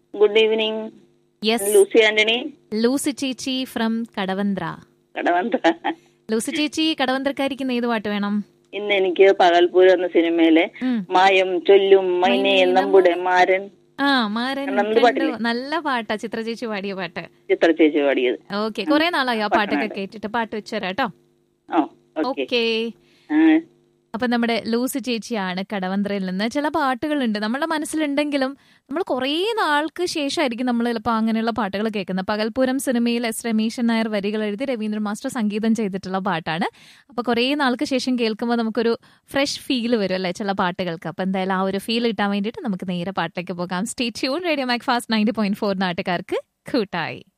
Good evening yes Lucy Antony Lucy ചേച്ചി from Kadavanthra Kadavantha Lucy ചേച്ചി കടവന്ത്രക്കാരിക്കുന്ന ഏത് പാട്ട് വേണം ഇന്ന് എനിക്ക് പകൽപൂരം എന്ന സിനിമയിലെ ഉം. മായം ചൊല്ലും മൈനെ മൈനേ നമ്മുടെ മാരൻ ആ മാരൻ നന്ദു കണ്ടു. പാട്ടില്ലേ? നല്ല പാട്ടാ ചിത്ര ചേച്ചി പാടിയ പാട്ട് ചിത്ര ചേച്ചി പാടിയത് ഓക്കെ കുറെ നാളായി ആ പാട്ടൊക്കെ പാട്ടാണ്. കേട്ടിട്ട് പാട്ട് വെച്ചുതരാം കേട്ടോ ആ ഓക്കെ ഓക്കെ അപ്പൊ നമ്മുടെ ലൂസി ചേച്ചിയാണ് കടവന്ത്രയിൽ നിന്ന് ചില പാട്ടുകളുണ്ട് നമ്മുടെ മനസ്സിലുണ്ടെങ്കിലും നമ്മൾ കുറേ നാൾക്ക് ശേഷമായിരിക്കും നമ്മൾ ചിലപ്പോൾ അങ്ങനെയുള്ള പാട്ടുകൾ കേൾക്കുന്നത് പകൽപൂരം സിനിമയിൽ എസ് രമേശൻ നായർ വരികൾ എഴുതി രവീന്ദ്ര മാസ്റ്റർ സംഗീതം ചെയ്തിട്ടുള്ള പാട്ടാണ് അപ്പൊ കുറേ നാൾക്ക് ശേഷം കേൾക്കുമ്പോൾ നമുക്കൊരു ഫ്രഷ് ഫീൽ വരും അല്ലേ ചില പാട്ടുകൾക്ക് അപ്പൊ എന്തായാലും ആ ഒരു ഫീൽ കിട്ടാൻ വേണ്ടിയിട്ട് നമുക്ക് നേരെ പാട്ടിലേക്ക് പോകാം stay tune radio Macfast ninety point four നാട്ടുകാർക്ക് കൂട്ടായി